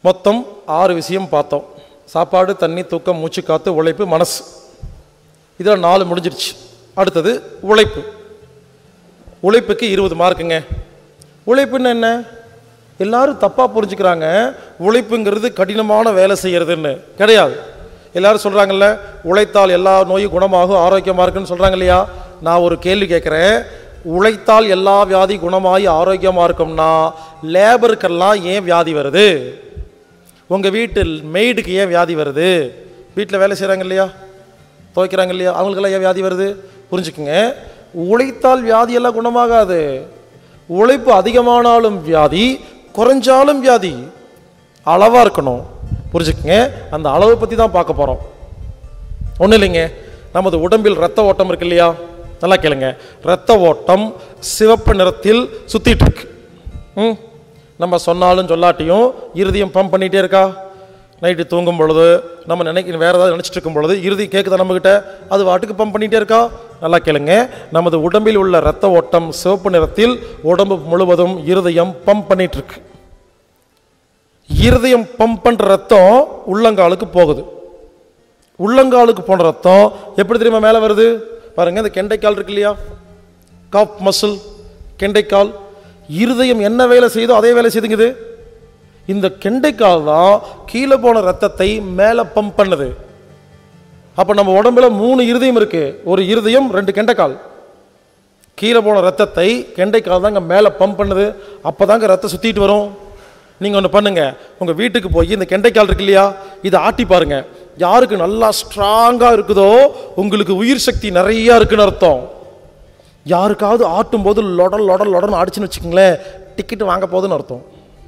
மொத்தம் ஆறு விஷயம் பார்த்தோம் சாப்பாடு தண்ணி தூக்கம் மூச்சு காத்து உழைப்பு மனசு இதில் நாலு முடிஞ்சிருச்சு அடுத்தது உழைப்பு உழைப்புக்கு இருபது மார்க்குங்க உழைப்புன்னு என்ன எல்லாரும் தப்பாக புரிஞ்சுக்கிறாங்க உழைப்புங்கிறது கடினமான வேலை செய்யறதுன்னு கிடையாது எல்லாரும் சொல்கிறாங்கல்ல உழைத்தால் எல்லா நோயும் குணமாகும் ஆரோக்கியமாக இருக்குன்னு சொல்கிறாங்க இல்லையா நான் ஒரு கேள்வி கேட்குறேன் உழைத்தால் எல்லா வியாதி குணமாகி ஆரோக்கியமாக இருக்கும்னா லேபருக்கெல்லாம் ஏன் வியாதி வருது உங்கள் வீட்டில் மெய்டுக்கு ஏன் வியாதி வருது வீட்டில் வேலை செய்கிறாங்க இல்லையா துவைக்கிறாங்க இல்லையா அவங்களுக்கெல்லாம் ஏன் வியாதி வருது புரிஞ்சுக்குங்க உழைத்தால் வியாதியெல்லாம் குணமாகாது உழைப்பு அதிகமானாலும் வியாதி குறைஞ்சாலும் வியாதி அளவாக இருக்கணும் புரிஞ்சுக்குங்க அந்த அளவை பற்றி தான் பார்க்க போகிறோம் ஒன்றும் இல்லைங்க நமது உடம்பில் ரத்த ஓட்டம் இருக்கு இல்லையா நல்லா கேளுங்க ரத்த ஓட்டம் சிவப்பு நிறத்தில் சுத்திட்டு இருக்கு ம் நம்ம சொன்னாலும் சொல்லாட்டியும் இருதயம் பம்ப் பண்ணிகிட்டே இருக்கா நைட்டு தூங்கும் பொழுது நம்ம நினைக்க வேறு ஏதாவது நினச்சிட்டு இருக்கும் பொழுது இறுதி கேட்குதா நம்மக்கிட்ட அது வாட்டுக்கு பம்ப் பண்ணிகிட்டே இருக்கா நல்லா கேளுங்க நமது உடம்பில் உள்ள ரத்த ஓட்டம் சிவப்பு நிறத்தில் உடம்பு முழுவதும் இருதயம் பம்ப் பண்ணிட்டு இருக்கு இருதயம் பம்ப் பண்ணுற ரத்தம் உள்ளங்காலுக்கு போகுது உள்ளங்காலுக்கு போன ரத்தம் எப்படி தெரியுமா மேலே வருது பாருங்க இந்த கெண்டைக்கால் இருக்கு இல்லையா காப் மசில் கெண்டைக்கால் இருதயம் என்ன வேலை செய்யுதோ அதே வேலை செய்துங்குது இந்த கெண்டைக்கால் தான் கீழே போன ரத்தத்தை மேலே பம்ப் பண்ணுது அப்போ நம்ம உடம்புல மூணு இருதயம் இருக்கு ஒரு இருதயம் ரெண்டு கெண்டைக்கால் கீழே போன ரத்தத்தை கெண்டைக்கால் தாங்க மேலே பம்ப் பண்ணுது அப்போ தாங்க ரத்தம் சுற்றிட்டு வரும் நீங்கள் ஒன்று பண்ணுங்க உங்கள் வீட்டுக்கு போய் இந்த கெண்டைக்கால் இருக்கு இல்லையா இதை ஆட்டி பாருங்க யாருக்கு நல்லா ஸ்ட்ராங்காக இருக்குதோ உங்களுக்கு உயிர் சக்தி நிறையா இருக்குன்னு அர்த்தம் யாருக்காவது ஆட்டும் போது லொடல் லொடல் லொடன்னு ஆடிச்சுன்னு வச்சுக்கோங்களேன் டிக்கெட் வாங்க போகுதுன்னு அர்த்தம்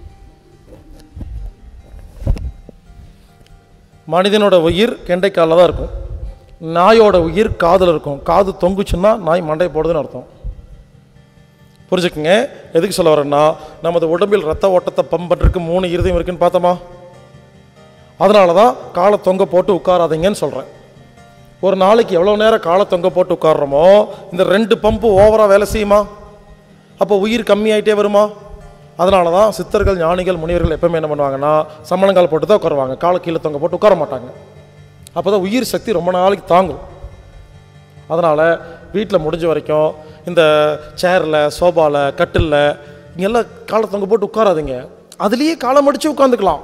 மனிதனோட உயிர் கெண்டைக்காலில் தான் இருக்கும் நாயோட உயிர் காதில் இருக்கும் காது தொங்குச்சுன்னா நாய் மண்டை போடுதுன்னு அர்த்தம் புரிஞ்சுக்குங்க எதுக்கு சொல்ல வரேன்னா நமது உடம்பில் ரத்த ஓட்டத்தை பம்ப் பண்ணுறதுக்கு மூணு இருதயம் இருக்குன்னு பார்த்தோமா அதனால தான் காலை தொங்க போட்டு உட்காராதீங்கன்னு சொல்கிறேன் ஒரு நாளைக்கு எவ்வளோ நேரம் காலை தொங்க போட்டு உட்காடுறோமோ இந்த ரெண்டு பம்பு ஓவராக வேலை செய்யுமா அப்போ உயிர் கம்மியாயிட்டே வருமா அதனால தான் சித்தர்கள் ஞானிகள் முனிவர்கள் எப்பவுமே என்ன பண்ணுவாங்கன்னா சம்மணங்கால் போட்டு தான் உட்காருவாங்க காலை கீழே தொங்க போட்டு உட்கார மாட்டாங்க அப்போ தான் உயிர் சக்தி ரொம்ப நாளைக்கு தாங்கும் அதனால் வீட்டில் முடிஞ்ச வரைக்கும் இந்த சேரில் சோபாவில் கட்டிலில் இங்கெல்லாம் காலை தொங்க போட்டு உட்காராதீங்க அதுலேயே காலை மடித்து உட்காந்துக்கலாம்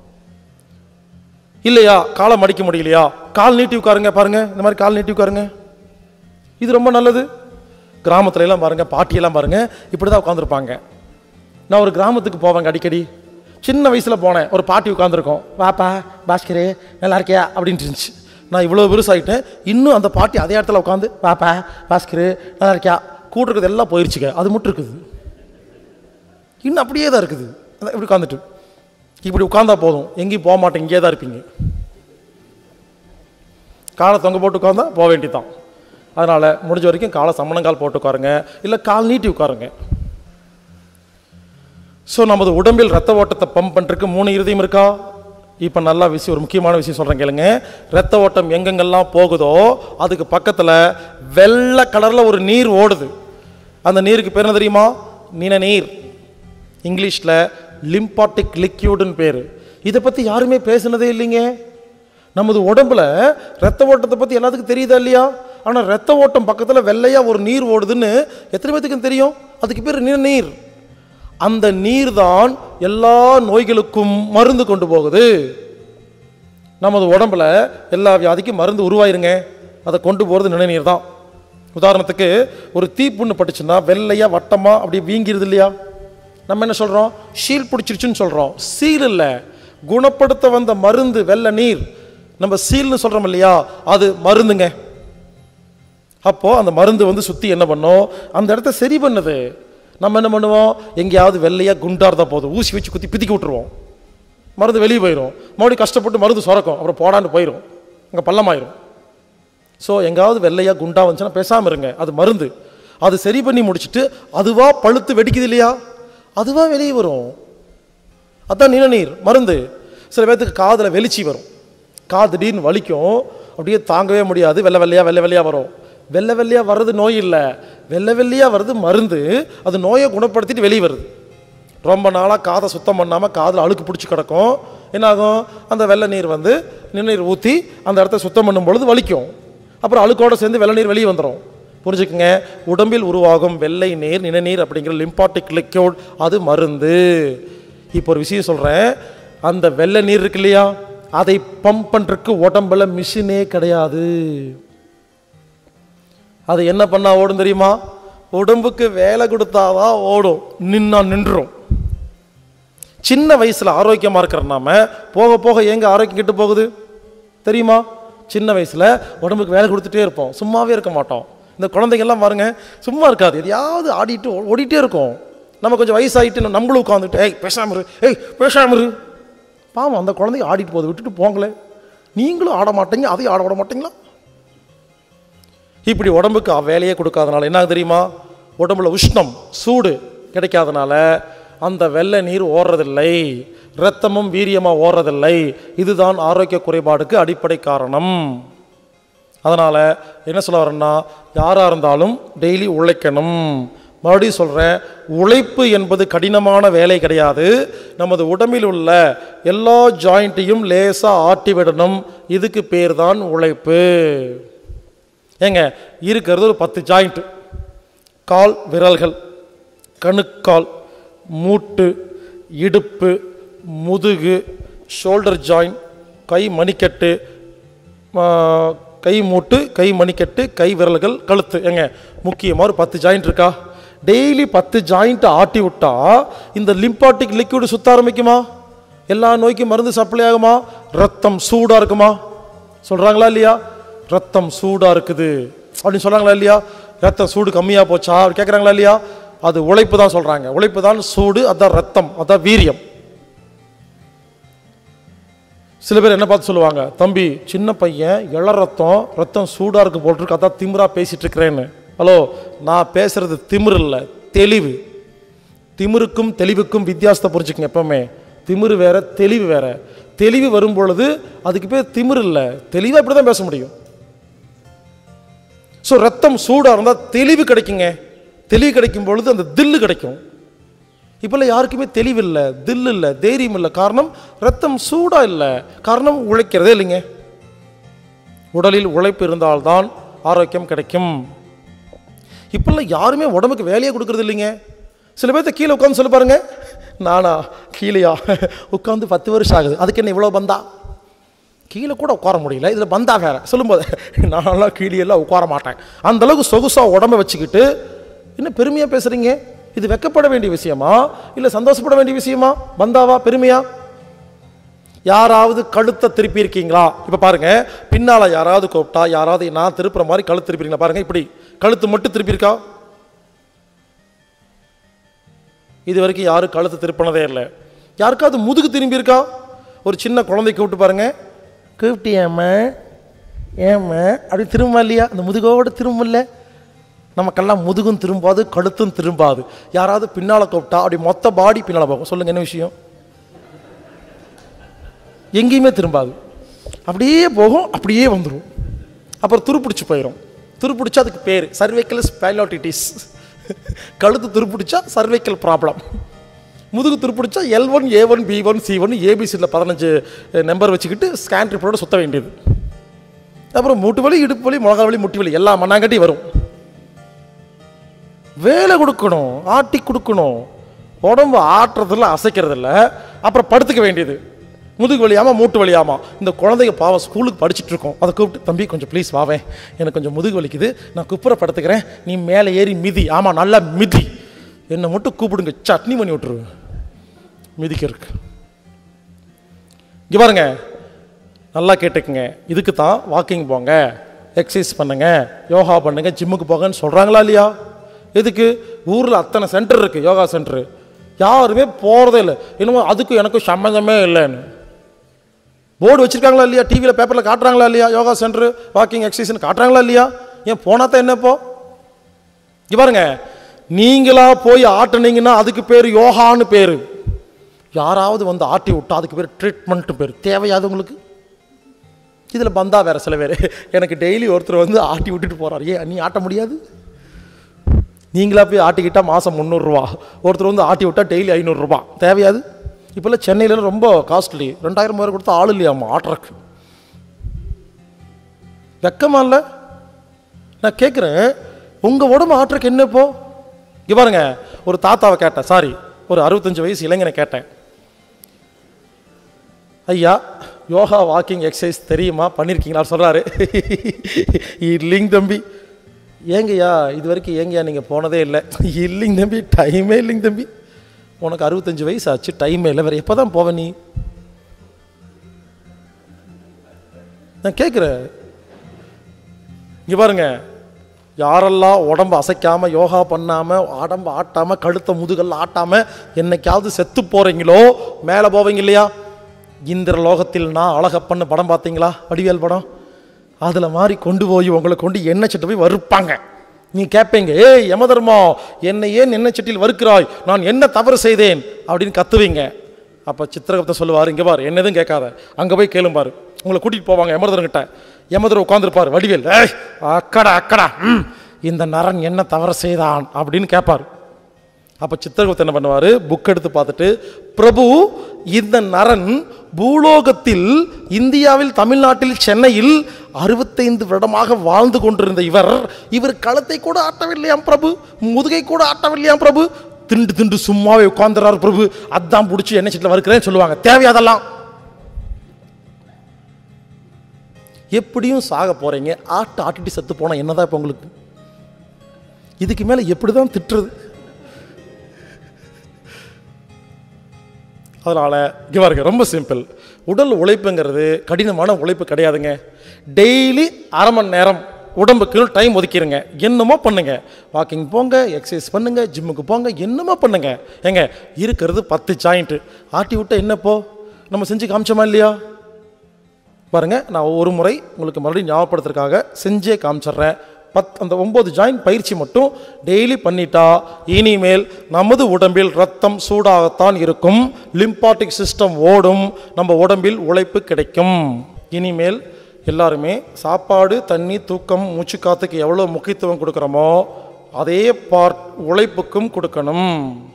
இல்லையா காலை மடிக்க முடியலையா கால் நீட்டி உட்காருங்க பாருங்க இந்த மாதிரி கால் நீட்டி உட்காருங்க இது ரொம்ப நல்லது கிராமத்துல எல்லாம் பாருங்க பாட்டியெல்லாம் பாருங்க இப்படி தான் உட்காந்துருப்பாங்க நான் ஒரு கிராமத்துக்கு போவேங்க அடிக்கடி சின்ன வயசில் போனேன் ஒரு பாட்டி உட்காந்துருக்கோம் வாப்பா பாஸ்கரே நல்லா இருக்கியா அப்படின்ட்டு இருந்துச்சு நான் இவ்வளோ விருசாயிட்டேன் இன்னும் அந்த பாட்டி அதே இடத்துல உட்காந்து வாப்பா பாஸ்கரு நல்லா இருக்கியா கூட்டுருக்கிறது எல்லாம் போயிருச்சுங்க அது மட்டும் இருக்குது இன்னும் அப்படியே தான் இருக்குது அதான் இப்படி உட்காந்துட்டு இப்படி உட்காந்தா போதும் எங்கேயும் போக மாட்டேன் இங்கே தான் இருப்பீங்க காலை தொங்க போட்டு உட்காந்தா போக வேண்டியதான் அதனால் முடிஞ்ச வரைக்கும் காலை சம்மணங்கால் போட்டு உட்காருங்க இல்லை கால் நீட்டி உட்காருங்க ஸோ நமது உடம்பில் ரத்த ஓட்டத்தை பம்ப் பண்ணுறதுக்கு மூணு இருதயம் இருக்கா இப்போ நல்லா விஷயம் ஒரு முக்கியமான விஷயம் சொல்கிறேன் கேளுங்க ரத்த ஓட்டம் எங்கெங்கெல்லாம் போகுதோ அதுக்கு பக்கத்தில் வெள்ளை கலரில் ஒரு நீர் ஓடுது அந்த நீருக்கு பேர் என்ன தெரியுமா நீன நீர் இங்கிலீஷில் லிம்பாட்டிக் லிக்யூடுன்னு பேர் இதை பற்றி யாருமே பேசுனதே இல்லைங்க நமது உடம்புல ரத்த ஓட்டத்தை பற்றி எல்லாத்துக்கும் தெரியுதா இல்லையா ஆனால் ரத்த ஓட்டம் பக்கத்தில் வெள்ளையாக ஒரு நீர் ஓடுதுன்னு எத்தனை பேத்துக்கும் தெரியும் அதுக்கு பேர் நீர் நீர் அந்த நீர் தான் எல்லா நோய்களுக்கும் மருந்து கொண்டு போகுது நமது உடம்புல எல்லா வியாதிக்கும் மருந்து உருவாயிருங்க அதை கொண்டு போகிறது நிணநீர் தான் உதாரணத்துக்கு ஒரு தீப்புண்ணு பட்டுச்சுன்னா வெள்ளையாக வட்டமாக அப்படி வீங்கிருது இல்லையா நம்ம என்ன சொல்கிறோம் ஷீல் பிடிச்சிருச்சுன்னு சொல்கிறோம் சீல் இல்லை குணப்படுத்த வந்த மருந்து வெள்ளை நீர் நம்ம சீல்னு சொல்கிறோம் இல்லையா அது மருந்துங்க அப்போது அந்த மருந்து வந்து சுற்றி என்ன பண்ணும் அந்த இடத்த சரி பண்ணுது நம்ம என்ன பண்ணுவோம் எங்கேயாவது வெள்ளையாக குண்டா இருந்தால் போதும் ஊசி வச்சு குத்தி பிதிக்கி விட்டுருவோம் மருந்து வெளியே போயிடும் மறுபடியும் கஷ்டப்பட்டு மருந்து சுரக்கும் அப்புறம் போடான்னு போயிடும் அங்கே பள்ளமாயிரும் ஸோ எங்காவது வெள்ளையாக குண்டா வந்துச்சுன்னா பேசாமல் இருங்க அது மருந்து அது சரி பண்ணி முடிச்சுட்டு அதுவா பழுத்து வெடிக்குது இல்லையா அதுவா வெளியே வரும் அதான் நீர் மருந்து சில பேர்த்துக்கு காதில் வெளிச்சி வரும் காது திடீர்னு வலிக்கும் அப்படியே தாங்கவே முடியாது வெள்ளை வெள்ளையாக வெள்ளை வெள்ளையாக வரும் வெள்ளை வெள்ளையாக வர்றது நோய் இல்லை வெள்ளை வெள்ளையாக வர்றது மருந்து அது நோயை குணப்படுத்திட்டு வெளியே வருது ரொம்ப நாளாக காதை சுத்தம் பண்ணாமல் காதில் அழுக்கு பிடிச்சி கிடக்கும் என்ன ஆகும் அந்த வெள்ளை நீர் வந்து நிணநீர் ஊற்றி அந்த இடத்த சுத்தம் பண்ணும் பொழுது வலிக்கும் அப்புறம் அழுக்கோட சேர்ந்து வெள்ளை நீர் வெளியே வந்துடும் புரிஞ்சுக்குங்க உடம்பில் உருவாகும் வெள்ளை நீர் நிணநீர் அப்படிங்கிற லிம்பாட்டிக் லிக்யூட் அது மருந்து இப்போ ஒரு விஷயம் சொல்கிறேன் அந்த வெள்ளை நீர் இருக்கு இல்லையா அதை பம்ப் பண்ணுறதுக்கு உடம்புல மிஷினே கிடையாது அது என்ன பண்ணா ஓடும் தெரியுமா உடம்புக்கு வேலை கொடுத்தாதான் ஓடும் நின்னா நின்றும் சின்ன வயசுல ஆரோக்கியமா இருக்கிற நாம போக போக எங்க ஆரோக்கியம் கெட்டு போகுது தெரியுமா சின்ன வயசுல உடம்புக்கு வேலை கொடுத்துட்டே இருப்போம் சும்மாவே இருக்க மாட்டோம் இந்த குழந்தைங்கெல்லாம் பாருங்க சும்மா இருக்காது எதையாவது ஆடிட்டு ஓ- ஓடிட்டே இருக்கும் நம்ம கொஞ்சம் வயசாயிட்டு நம்மளும் உட்காந்துட்டு ஏய் பேசாம இரு ஏய் பேசாம இரு பாவம் அந்த குழந்தைங்க ஆடிட்டு போகுது விட்டுட்டு போங்களே நீங்களும் ஆட மாட்டீங்க அதையும் ஆட விட மாட்டீங்களா இப்படி உடம்புக்கு அ- வேலையே கொடுக்காதனால என்ன ஆகுது தெரியுமா உடம்புல உஷ்ணம் சூடு கிடைக்காதனால அந்த வெள்ளை நீர் ஓடுறதில்லை இரத்தமும் வீரியமாக ஓடுறதில்லை இதுதான் ஆரோக்கிய குறைபாடுக்கு அடிப்படை காரணம் அதனால் என்ன சொல்ல வரேன்னா யாராக இருந்தாலும் டெய்லி உழைக்கணும் மறுபடியும் சொல்கிறேன் உழைப்பு என்பது கடினமான வேலை கிடையாது நமது உடம்பில் உள்ள எல்லா ஜாயிண்ட்டையும் லேசாக ஆட்டி விடணும் இதுக்கு பேர் தான் உழைப்பு ஏங்க இருக்கிறது ஒரு பத்து ஜாயிண்ட் கால் விரல்கள் கணுக்கால் மூட்டு இடுப்பு முதுகு ஷோல்டர் ஜாயிண்ட் கை மணிக்கட்டு ஆ, கை மூட்டு கை மணிக்கட்டு கை விரல்கள் கழுத்து ஏங்க முக்கியமாக ஒரு பத்து ஜாயிண்ட் இருக்கா டெய்லி பத்து ஜாயிண்ட் ஆட்டி விட்டா இந்த லிம்பாட்டிக் லிக்விட் சுத்த ஆரம்பிக்குமா எல்லா நோய்க்கும் மருந்து சப்ளை ஆகுமா ரத்தம் சூடாக இருக்குமா சொல்கிறாங்களா இல்லையா ரத்தம் சூடாக இருக்குது அப்படின்னு சொல்கிறாங்களா இல்லையா ரத்தம் சூடு கம்மியாக போச்சா அப்படி கேட்குறாங்களா இல்லையா அது உழைப்பு தான் சொல்கிறாங்க உழைப்பு தான் சூடு அதான் ரத்தம் அதான் வீரியம் சில பேர் என்ன பார்த்து சொல்லுவாங்க தம்பி சின்ன பையன் இள ரத்தம் ரத்தம் சூடாக இருக்கு போட்டிருக்கு அதான் திமிரா பேசிட்டு இருக்கிறேன்னு ஹலோ நான் பேசுறது திமிரு இல்லை தெளிவு திமிருக்கும் தெளிவுக்கும் வித்தியாசத்தை புரிஞ்சுக்கங்க எப்பவுமே திமிரு வேற தெளிவு வேற தெளிவு வரும் பொழுது அதுக்கு பேர் திமிரு இல்லை தெளிவாக இப்படி தான் பேச முடியும் ஸோ ரத்தம் சூடாக இருந்தால் தெளிவு கிடைக்குங்க தெளிவு கிடைக்கும் பொழுது அந்த தில்லு கிடைக்கும் இப்போல்லாம் யாருக்குமே தெளிவில்லை தில் இல்லை தைரியம் இல்லை காரணம் ரத்தம் சூடாக இல்லை காரணம் உழைக்கிறதே இல்லைங்க உடலில் உழைப்பு இருந்தால்தான் ஆரோக்கியம் கிடைக்கும் இப்போல்லாம் யாருமே உடம்புக்கு வேலையே கொடுக்கறது இல்லைங்க சில பேர்த்த கீழே உட்காந்து சொல்லி பாருங்க நானா கீழேயா உட்காந்து பத்து வருஷம் ஆகுது அதுக்கு என்ன இவ்வளோ பந்தா கீழே கூட உட்கார முடியல இதில் பந்தா வேற சொல்லும்போது நான்லாம் கீழே எல்லாம் உட்கார மாட்டேன் அந்த அளவுக்கு சொகுசாக உடம்ப வச்சுக்கிட்டு என்ன பெருமையாக பேசுறீங்க இது வெக்கப்பட வேண்டிய விஷயமா இல்லை சந்தோஷப்பட வேண்டிய விஷயமா பந்தாவா பெருமையா யாராவது கழுத்தை திருப்பி இருக்கீங்களா இப்போ பாருங்க பின்னால யாராவது கூப்பிட்டா யாராவது நான் திருப்புற மாதிரி கழுத்து திருப்பிருக்கீங்களா பாருங்க இப்படி கழுத்து மட்டும் திருப்பி இருக்கா இது வரைக்கும் யாரும் கழுத்து திருப்பினதே இல்லை யாருக்காவது முதுகு திரும்பி இருக்கா ஒரு சின்ன குழந்தை கூப்பிட்டு பாருங்க கூப்பிட்டியாம்மா ஏம்மா அப்படி திரும்ப இல்லையா அந்த முதுகோட திரும்பல நமக்கெல்லாம் முதுகும் திரும்பாது கழுத்தும் திரும்பாது யாராவது பின்னால் கூப்பிட்டா அப்படி மொத்த பாடி பின்னால் போகும் சொல்லுங்க என்ன விஷயம் எங்கேயுமே திரும்பாது அப்படியே போகும் அப்படியே வந்துடும் அப்புறம் துருப்பிடிச்சு போயிடும் துருப்பிடிச்சா அதுக்கு பேர் சர்வைக்கல் ஸ்பைலோட்டிட்டிஸ் கழுத்து துருப்பிடிச்சா சர்வைக்கல் ப்ராப்ளம் முதுகு துருப்பிடிச்சா L one A one B one C one ஏபிசியில் பதினஞ்சு நம்பர் வச்சுக்கிட்டு ஸ்கேன் ரிப்போர்ட்டோட சுத்த வேண்டியது அப்புறம் மூட்டு வலி இடுப்பு வலி முழங்கா வலி முட்டி வலி எல்லா மண்ணாங்கட்டி வரும் வேலை கொடுக்கணும் ஆட்டி கொடுக்கணும் உடம்பு ஆட்டுறதில்ல அசைக்கிறதில்ல அப்புறம் படுத்துக்க வேண்டியது முதுகு வலியாமா மூட்டு வலியாமா இந்த குழந்தைங்க பாவம் ஸ்கூலுக்கு படிச்சுட்டு இருக்கோம் அதை கூப்பிட்டு தம்பி கொஞ்சம் ப்ளீஸ் வாவேன் எனக்கு கொஞ்சம் முதுகு வலிக்குது நான் குப்புற படுத்துக்கிறேன் நீ மேலே ஏறி மிதி ஆமாம் நல்லா மிதி என்னை மட்டும் கூப்பிடுங்க சட்னி பண்ணி விட்டுருவேன் மிதிக்கிறதுக்கு இங்கே பாருங்க நல்லா கேட்டுக்குங்க இதுக்கு தான் வாக்கிங் போங்க எக்ஸசைஸ் பண்ணுங்க யோகா பண்ணுங்க ஜிம்முக்கு போங்கன்னு சொல்கிறாங்களா இல்லையா எதுக்கு ஊரில் அத்தனை சென்டர் இருக்குது யோகா சென்டரு யாருமே போகிறதே இல்லை இன்னமும் அதுக்கும் எனக்கும் சம்மந்தமே இல்லைன்னு போர்டு வச்சுருக்காங்களா இல்லையா டிவியில் பேப்பரில் காட்டுறாங்களா இல்லையா யோகா சென்டர் வாக்கிங் எக்ஸசைஸ்னு காட்டுறாங்களா இல்லையா ஏன் போனா தான் என்னப்போ இங்க பாருங்க நீங்களா போய் ஆட்டுனீங்கன்னா அதுக்கு பேர் யோகான்னு பேர் யாராவது வந்து ஆட்டி விட்டா அதுக்கு பேர் ட்ரீட்மெண்ட்டு பேர் தேவையாது உங்களுக்கு இதில் பந்தா வேற சில பேர் எனக்கு டெய்லி ஒருத்தர் வந்து ஆட்டி விட்டுட்டு போறாரு ஏன் நீ ஆட்ட முடியாது நீங்களா போய் ஆட்டிக்கிட்டா மாதம் முந்நூறுரூவா ஒருத்தர் வந்து ஆட்டி விட்டா டெய்லி ஐநூறுரூபா தேவையாது இப்போல்லாம் சென்னையில ரொம்ப காஸ்ட்லி ரெண்டாயிரம் ரூபாய் கொடுத்தா ஆள் இல்லையாம்மா ஆட்ரக்கு வெக்கமா இல்லை நான் கேட்குறேன் உங்கள் உடம்பு ஆட்ரக்கு என்ன இப்போ இங்க பாருங்க ஒரு தாத்தாவை கேட்டேன் சாரி ஒரு அறுபத்தஞ்சு வயசு இளைஞனை கேட்டேன் ஐயா யோகா வாக்கிங் எக்ஸசைஸ் தெரியுமா பண்ணியிருக்கீங்களா சொல்கிறாரு இல்லைங்க தம்பி ஏங்கய்யா இது வரைக்கும் ஏங்கய்யா நீங்கள் போனதே இல்லை இல்லைங்க தம்பி டைமே இல்லைங்க தம்பி உனக்கு அறுபத்தஞ்சு வயசு ஆச்சு டைமே இல்லை வேறு எப்போ தான் போவ நீ நான் கேட்குறேன் இங்கே பாருங்க யாரெல்லாம் உடம்பு அசைக்காம யோகா பண்ணாம உடம்பு ஆட்டாம கழுத்தை முதுகல்ல ஆட்டாம என்னைக்காவது செத்து போறீங்களோ மேலே போவீங்க இல்லையா இந்திர லோகத்தில் நான் அழகப்பன்னு படம் பார்த்தீங்களா வடிவேல் படம் அதில் மாதிரி கொண்டு போய் உங்களை கொண்டு எண்ணெய் சட்டை போய் வறுப்பாங்க நீ கேட்பீங்க ஏய் யமதர்மா என்னை ஏன் எண்ணெய் சட்டியில் வறுக்கிறாய் நான் என்ன தவறு செய்தேன் அப்படின்னு கத்துவீங்க அப்போ சித்திரகத்தை சொல்லுவார் இங்கே பாரு என்ன எதுவும் கேட்காத அங்கே போய் கேளும் பாரு உங்களை கூட்டிகிட்டு போவாங்க யமதர்கிட்ட யமதர் உட்காந்துருப்பார் வடிவேல் ஏய் அக்கடா அக்கடா ம் இந்த நரன் என்ன தவறு செய்தான் அப்படின்னு கேட்பார் அப்போ சித்திரகுப்தன் என்ன பண்ணுவார் புக் எடுத்து பார்த்துட்டு பிரபு இந்த நரன் பூலோகத்தில் இந்தியாவில் தமிழ்நாட்டில் சென்னையில் அறுபத்தைந்து வருடமாக வாழ்ந்து கொண்டிருந்த இவர் இவர் களத்தை கூட ஆட்டவில்லையாம் பிரபு முதுகை கூட ஆட்டவில்லையாம் பிரபு திண்டு திண்டு சும்மாவே உட்காந்துறாரு பிரபு அதான் பிடிச்சி என்ன சீட்டில் வறுக்கிறேன்னு சொல்லுவாங்க தேவையாதெல்லாம் எப்படியும் சாக போறீங்க ஆட்டு ஆட்டிட்டு செத்து போனா என்னதான் இப்போ உங்களுக்கு இதுக்கு மேலே எப்படி தான் திட்டுறது அதனால் இங்கே பாருங்க ரொம்ப சிம்பிள் உடல் உழைப்புங்கிறது கடினமான உழைப்பு கிடையாதுங்க டெய்லி அரை மணி நேரம் உடம்புக்கு டைம் ஒதுக்கிடுங்க என்னமோ பண்ணுங்க வாக்கிங் போங்க எக்ஸசைஸ் பண்ணுங்க ஜிம்முக்கு போங்க என்னமோ பண்ணுங்க ஏங்க இருக்கிறது பத்து ஜாயிண்ட்டு ஆட்டி விட்ட என்னப்போ நம்ம செஞ்சு காமிச்சோமா இல்லையா பாருங்க நான் ஒரு முறை உங்களுக்கு மறுபடியும் ஞாபகப்படுத்துறதுக்காக செஞ்சே காமிச்சிடுறேன் பத் அந்த ஒம்பது ஜாயிண்ட் பயிற்சி மட்டும் டெய்லி பண்ணிட்டா இனிமேல் நமது உடம்பில் ரத்தம் சூடாகத்தான் இருக்கும் லிம்பாட்டிக் சிஸ்டம் ஓடும் நம்ம உடம்பில் உழைப்பு கிடைக்கும் இனிமேல் எல்லாருமே சாப்பாடு தண்ணி தூக்கம் மூச்சு காத்துக்கு எவ்வளோ முக்கியத்துவம் கொடுக்குறோமோ அதே பார்ட் உழைப்புக்கும் கொடுக்கணும்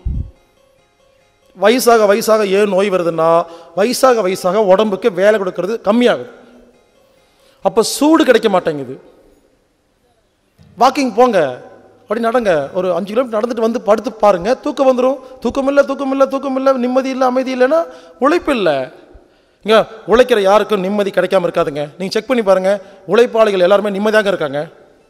வயசாக வயசாக ஏன் நோய் வருதுன்னா வயசாக வயசாக உடம்புக்கு வேலை கொடுக்கறது கம்மியாகுது அப்போ சூடு கிடைக்க மாட்டேங்குது வாக்கிங் போங்க அப்படி நடங்க ஒரு அஞ்சு கிலோமீட்டர் நடந்துட்டு வந்து படுத்து பாருங்க தூக்கம் வந்துடும் தூக்கம் இல்லை தூக்கம் இல்லை தூக்கம் இல்லை நிம்மதி இல்லை அமைதி இல்லைன்னா உழைப்பு இல்லை இங்க உழைக்கிற யாருக்கும் நிம்மதி கிடைக்காம இருக்காதுங்க நீங்க செக் பண்ணி பாருங்க உழைப்பாளிகள் எல்லாருமே நிம்மதியாக இருக்காங்க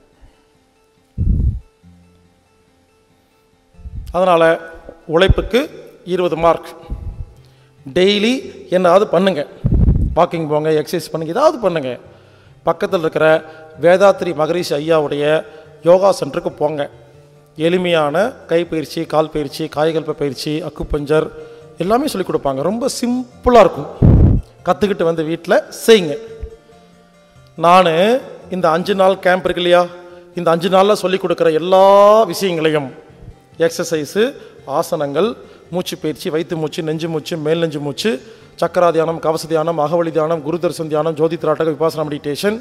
அதனால் உழைப்புக்கு இருபது மார்க் டெய்லி என்னாவது பண்ணுங்க வாக்கிங் போங்க எக்ஸசைஸ் பண்ணுங்க ஏதாவது பண்ணுங்க பக்கத்தில் இருக்கிற வேதாத்ரி மகரிஷி ஐயாவுடைய யோகா சென்டருக்கு போங்க எளிமையான கைப்பயிற்சி கால் பயிற்சி காய்கல்ப பயிற்சி அக்குப்பஞ்சர் எல்லாமே சொல்லிக் கொடுப்பாங்க ரொம்ப சிம்பிளாக இருக்கும் கற்றுக்கிட்டு வந்து வீட்டில் செய்யுங்க நான் இந்த அஞ்சு நாள் கேம்ப் இருக்கு இல்லையா இந்த அஞ்சு நாளில் சொல்லிக் கொடுக்குற எல்லா விஷயங்களையும் எக்ஸசைஸு ஆசனங்கள் மூச்சு பயிற்சி வயிற்று மூச்சு நெஞ்சு மூச்சு மேல் நெஞ்சு மூச்சு சக்கரா தியானம் கவச தியானம் அகவழி தியானம் குரு தரிசன தியானம் ஜோதி திராட்டக விபாசனா மெடிடேஷன்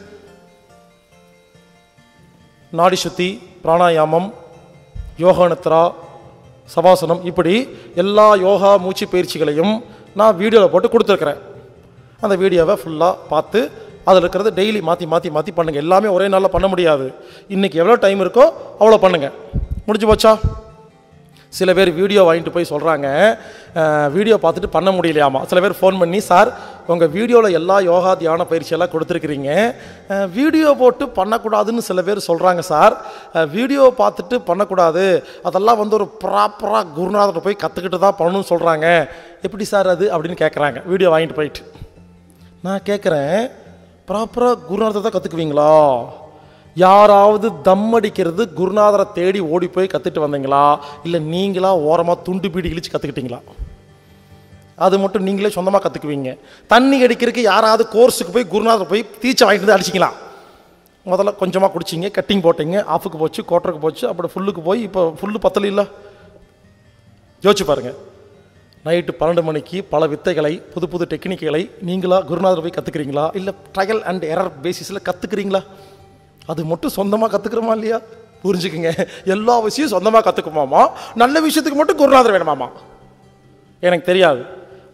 நாடி சுத்தி பிராணாயாமம் யோகானத்ரா சவாசனம் இப்படி எல்லா யோகா மூச்சு பயிற்சிகளையும் நான் வீடியோவில் போட்டு கொடுத்துருக்குறேன் அந்த வீடியோவை ஃபுல்லாக பார்த்து அதில் இருக்கிறத டெய்லி மாற்றி மாற்றி மாற்றி பண்ணுங்கள் எல்லாமே ஒரே நாளில் பண்ண முடியாது இன்றைக்கி எவ்வளோ டைம் இருக்கோ அவ்வளோ பண்ணுங்கள் முடிஞ்சு போச்சா சில பேர் வீடியோ வாங்கிட்டு போய் சொல்கிறாங்க வீடியோ பார்த்துட்டு பண்ண முடியலையாமா சில பேர் ஃபோன் பண்ணி சார் உங்கள் வீடியோவில் எல்லா யோகா தியான பயிற்சியெல்லாம் கொடுத்துருக்குறீங்க அஹ், வீடியோ போட்டு பண்ணக்கூடாதுன்னு சில பேர் சொல்கிறாங்க சார் அஹ், வீடியோ பார்த்துட்டு பண்ணக்கூடாது அதெல்லாம் வந்து ஒரு ப்ராப்பராக குருநாதர்கிட்ட போய் கற்றுக்கிட்டு தான் பண்ணணும்னு சொல்கிறாங்க எப்படி சார் அது அப்படின்னு கேட்குறாங்க வீடியோ வாங்கிட்டு போயிட்டு நான் கேட்குறேன் ப்ராப்பராக குருநாதரை தான் கற்றுக்குவீங்களா யாராவது தம் அடிக்கிறது குருநாதரை தேடி ஓடி போய் கற்றுட்டு வந்தீங்களா இல்லை நீங்களா ஓரமாக துண்டு பீடி இழிச்சு கற்றுக்கிட்டீங்களா அது மட்டும் நீங்களே சொந்தமாக கற்றுக்குவீங்க தண்ணி அடிக்கிறதுக்கு யாராவது கோர்ஸுக்கு போய் குருநாதர் போய் தீச்சை வாங்கிட்டு வந்து அடிச்சிங்களா முதல்ல கொஞ்சமாக குடிச்சிங்க கட்டிங் போட்டீங்க ஆஃபுக்கு போச்சு கோட்டருக்கு போச்சு அப்புறம் ஃபுல்லுக்கு போய் இப்போ ஃபுல்லு பத்தல இல்லை யோசிச்சு பாருங்க நைட்டு பன்னெண்டு மணிக்கு பல வித்தைகளை புது புது டெக்னிக்குகளை நீங்களா குருநாதர் போய் கற்றுக்குறீங்களா இல்லை ட்ரையல் அண்ட் எரர் பேசிஸில் கற்றுக்குறீங்களா அது மட்டும் சொந்தமாக கற்றுக்குறோமா இல்லையா புரிஞ்சுக்குங்க எல்லா விஷயம் சொந்தமாக கற்றுக்குமாமா நல்ல விஷயத்துக்கு மட்டும் குருநாதர் வேணுமாமா எனக்கு தெரியாது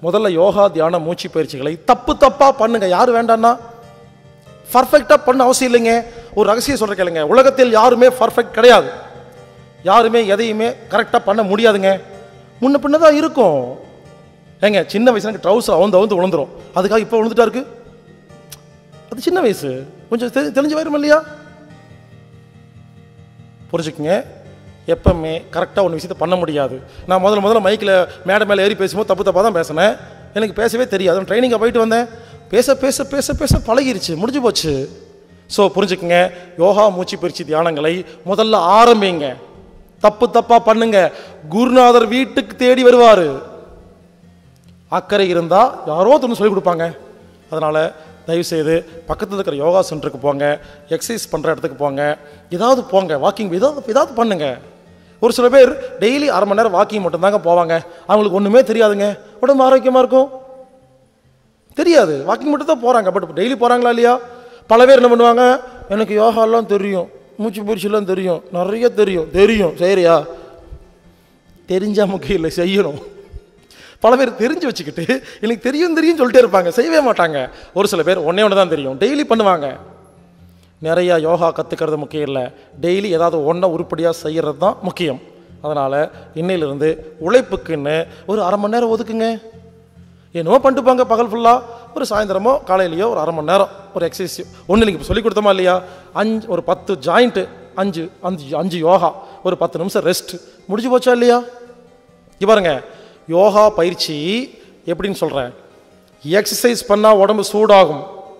முதல்ல யோகா தியான மூச்சு பயிற்சிகளை தப்பு தப்பா பண்ணுங்க யார் வேண்டாம்னா பர்ஃபெக்டாக பண்ண அவசியம் இல்லைங்க ஒரு ரகசியம் சொல்ற கேளுங்க உலகத்தில் யாருமே பர்ஃபெக்ட் கிடையாது யாருமே எதையுமே கரெக்டாக பண்ண முடியாதுங்க முன்ன பின்ன தான் இருக்கும் ஏங்க சின்ன வயசுல எனக்கு ட்ரௌசர் அவுந்து அவுந்து விழுந்துரும் அதுக்காக இப்போ விழுந்துட்டா இருக்கு அது சின்ன வயசு கொஞ்சம் தெரி தெரிஞ்சு வரும் இல்லையா புரிஞ்சுக்குங்க எப்பவுமே கரெக்டாக ஒன்று விஷயத்தை பண்ண முடியாது நான் முதல்ல முதல்ல மைக்கில் மேடை மேலே ஏறி பேசும்போது தப்பு தப்பாக தான் பேசினேன் எனக்கு பேசவே தெரியாது ட்ரைனிங்காக போயிட்டு வந்தேன் பேச பேச பேச பேச பழகிருச்சு முடிஞ்சு போச்சு ஸோ புரிஞ்சுக்குங்க யோகா மூச்சு பயிற்சி தியானங்களை முதல்ல ஆரம்பிங்க தப்பு தப்பாக பண்ணுங்க குருநாதர் வீட்டுக்கு தேடி வருவார் அக்கறை இருந்தால் யாரோ ஒருத்தர் சொல்லிக் கொடுப்பாங்க அதனால் தயவுசெய்து பக்கத்தில் இருக்கிற யோகா சென்டருக்கு போங்க எக்ஸசைஸ் பண்ணுற இடத்துக்கு போங்க ஏதாவது போங்க வாக்கிங் ஏதாவது ஏதாவது பண்ணுங்க ஒரு சில பேர் டெய்லி அரை மணி நேரம் வாக்கிங் மட்டும்தாங்க போவாங்க அவங்களுக்கு ஒன்றுமே தெரியாதுங்க உடம்பு ஆரோக்கியமாக இருக்கும் தெரியாது வாக்கிங் மட்டும் தான் போகிறாங்க பட் டெய்லி போகிறாங்களா இல்லையா பல பேர் என்ன பண்ணுவாங்க எனக்கு யோகாலாம் தெரியும் மூச்சு பயிற்சிலாம் தெரியும் நிறைய தெரியும் தெரியும் சரியா தெரிஞ்சா முக்கியம் இல்லை செய்யணும் பல பேர் தெரிஞ்சு வச்சுக்கிட்டு எனக்கு தெரியும் தெரியும் சொல்லிட்டே இருப்பாங்க செய்யவே மாட்டாங்க ஒரு சில பேர் ஒன்றே ஒன்று தான் தெரியும் டெய்லி பண்ணுவாங்க நிறையா யோகா கற்றுக்கிறது முக்கியம் இல்லை டெய்லி ஏதாவது ஒன்றை உருப்படியாக செய்கிறது தான் முக்கியம் அதனால் இன்னையிலிருந்து உழைப்புக்குன்னு ஒரு அரை மணி நேரம் ஒதுக்குங்க என்னவோ பண்ணிட்டு போங்க பகல் ஃபுல்லாக ஒரு சாயந்தரமோ காலையிலையோ ஒரு அரை மணி நேரம் ஒரு எக்ஸசைஸ் ஒன்று நீங்கள் சொல்லிக் கொடுத்தோமா இல்லையா அஞ்சு ஒரு பத்து ஜாயிண்ட்டு அஞ்சு அஞ்சு அஞ்சு யோகா ஒரு பத்து நிமிஷம் ரெஸ்ட் முடிஞ்சு போச்சா இல்லையா இங்க பாருங்க யோகா பயிற்சி எப்படின்னு சொல்கிறேன் எக்ஸசைஸ் பண்ணால் உடம்பு சூடாகும்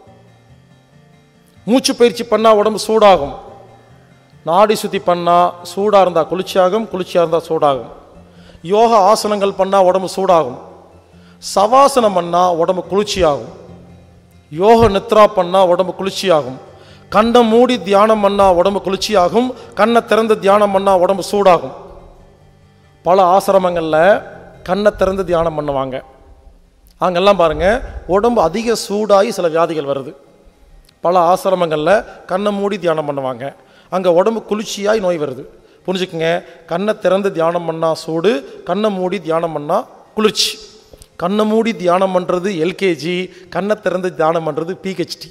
மூச்சு பயிற்சி பண்ணால் உடம்பு சூடாகும் நாடி சுத்தி பண்ணால் சூடாக இருந்தால் குளிர்ச்சியாகும் குளிர்ச்சியாக இருந்தால் சூடாகும் யோகா ஆசனங்கள் பண்ணால் உடம்பு சூடாகும் சவாசனம் பண்ணால் உடம்பு குளிர்ச்சியாகும் யோக நித்ரா பண்ணால் உடம்பு குளிர்ச்சியாகும் கண்ணை மூடி தியானம் பண்ணால் உடம்பு குளிர்ச்சியாகும் கண்ணை திறந்து தியானம் பண்ணால் உடம்பு சூடாகும் பல ஆசிரமங்களில் கண்ணை திறந்து தியானம் பண்ணுவாங்க அங்கெல்லாம் பாருங்க உடம்பு அதிக சூடாகி சில வியாதிகள் வருது பல ஆசிரமங்களில் கண்ணை மூடி தியானம் பண்ணுவாங்க அங்கே உடம்பு குளிர்ச்சியாய் நோய் வருது புரிஞ்சுக்குங்க கண்ணை திறந்து தியானம் பண்ணால் சூடு கண்ணை மூடி தியானம் பண்ணால் குளிர்ச்சி கண்ணை மூடி தியானம் பண்ணுறது எல்கேஜி கண்ணை திறந்து தியானம் பண்ணுறது பிஹெச்டி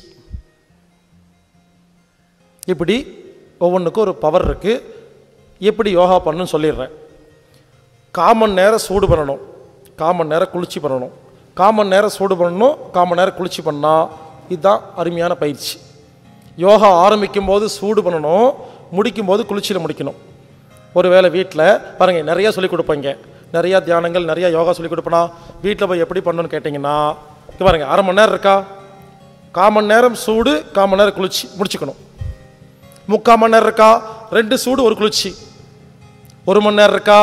இப்படி ஒவ்வொன்றுக்கும் ஒரு பவர் இருக்குது எப்படி யோகா பண்ணணும்னு சொல்லிடுறேன் காமன் நேரம் சூடு பண்ணணும் காமன் நேரம் குளிர்ச்சி பண்ணணும் காமன் நேரம் சூடு பண்ணணும் காமன் நேரம் குளிர்ச்சி பண்ணால் இதுதான் அருமையான பயிற்சி யோகா ஆரம்பிக்கும் போது சூடு பண்ணணும் முடிக்கும் போது குளிர்ச்சியில் முடிக்கணும் ஒருவேளை வீட்டில் பாருங்கள் நிறையா சொல்லிக் கொடுப்பீங்க நிறையா தியானங்கள் நிறையா யோகா சொல்லிக் கொடுப்பனா வீட்டில் போய் எப்படி பண்ணணும்னு கேட்டிங்கன்னா இங்க பாருங்கள் அரை மணி நேரம் இருக்கா காமன் நேரம் சூடு காமன் நேரம் குளிர்ச்சி முடிச்சுக்கணும் முக்கால் மணி நேரம் இருக்கா ரெண்டு சூடு ஒரு குளிர்ச்சி ஒரு மணி நேரம் இருக்கா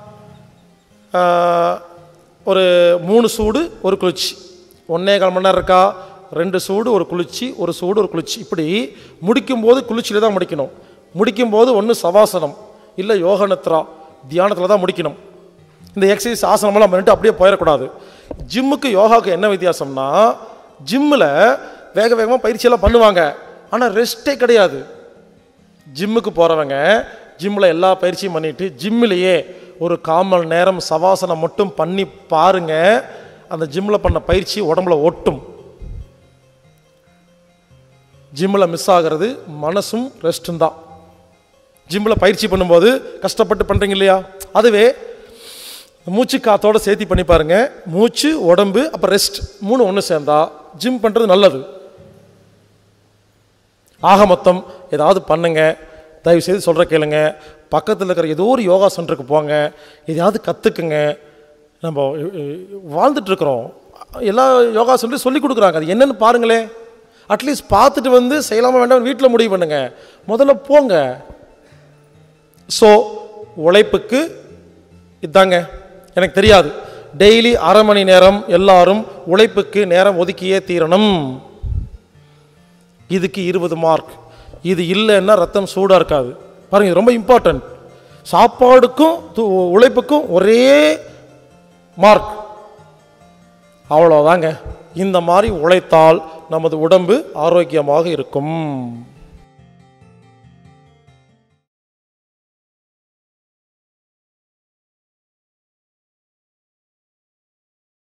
ஆஹ், ஒரு மூணு சூடு ஒரு குளிர்ச்சி ஒன்றே கால் மணி நேரம் இருக்கா ரெண்டு சூடு ஒரு குளிர்ச்சி ஒரு சூடு ஒரு குளிர்ச்சி இப்படி முடிக்கும்போது குளிர்ச்சியில் தான் முடிக்கணும் முடிக்கும்போது ஒன்று சவாசனம் இல்லை யோக நித்ரா தியானத்தில் தான் முடிக்கணும் இந்த எக்ஸசைஸ் ஆசனமெல்லாம் பண்ணிட்டு அப்படியே போயிடக்கூடாது ஜிம்முக்கு யோகாவுக்கு என்ன வித்தியாசம்னா ஜிம்மில் வேக வேகமாக பயிற்சியெல்லாம் பண்ணுவாங்க ஆனால் ரெஸ்ட்டே கிடையாது ஜிம்முக்கு போகிறவங்க ஜிம்மில் எல்லா பயிற்சியும் பண்ணிட்டு ஜிம்மிலேயே ஒரு காமல் நேரம் சவாசனம் மட்டும் பண்ணி பாருங்க அந்த ஜிம்மில் பண்ண பயிற்சி உடம்புல ஒட்டும் ஜிம்மில் மிஸ் ஆகிறது மனசும் ரெஸ்ட்டும் தான் ஜிம்மில் பயிற்சி பண்ணும்போது கஷ்டப்பட்டு பண்ணுறீங்க இல்லையா அதுவே மூச்சு காத்தோட சேர்த்தி பண்ணி பாருங்க மூச்சு உடம்பு அப்புறம் ரெஸ்ட் மூணு ஒன்று சேர்ந்தா ஜிம் பண்ணுறது நல்லது ஆக மொத்தம் ஏதாவது பண்ணுங்க தயவு செய்து சொல்கிற கேளுங்க பக்கத்தில் இருக்கிற ஏதோ ஒரு யோகா சென்டருக்கு போங்க எதையாவது கற்றுக்குங்க நம்ம அஹ், அஹ், வாழ்ந்துட்டு இருக்கிறோம் எல்லா யோகா சென்டரும் சொல்லி கொடுக்குறாங்க அது என்னன்னு பாருங்களேன் அட்லீஸ்ட் பார்த்துட்டு வந்து செய்யலாமா வேண்டாம் வீட்டில் முடிவு பண்ணுங்க முதல்ல போங்க ஸோ உழைப்புக்கு இதாங்க எனக்கு தெரியாது டெய்லி அரை மணி நேரம் எல்லாரும் உழைப்புக்கு நேரம் ஒதுக்கியே தீரணும் இதுக்கு இருபது மார்க் இது இல்லைன்னா ரத்தம் சூடாக இருக்காது பாருங்க இது ரொம்ப இம்பார்ட்டன்ட் சாப்பாடுக்கும் து- உழைப்புக்கும் ஒரே மார்க் அவ்வளோதாங்க இந்த மாதிரி உழைத்தால் நமது உடம்பு ஆரோக்கியமாக இருக்கும்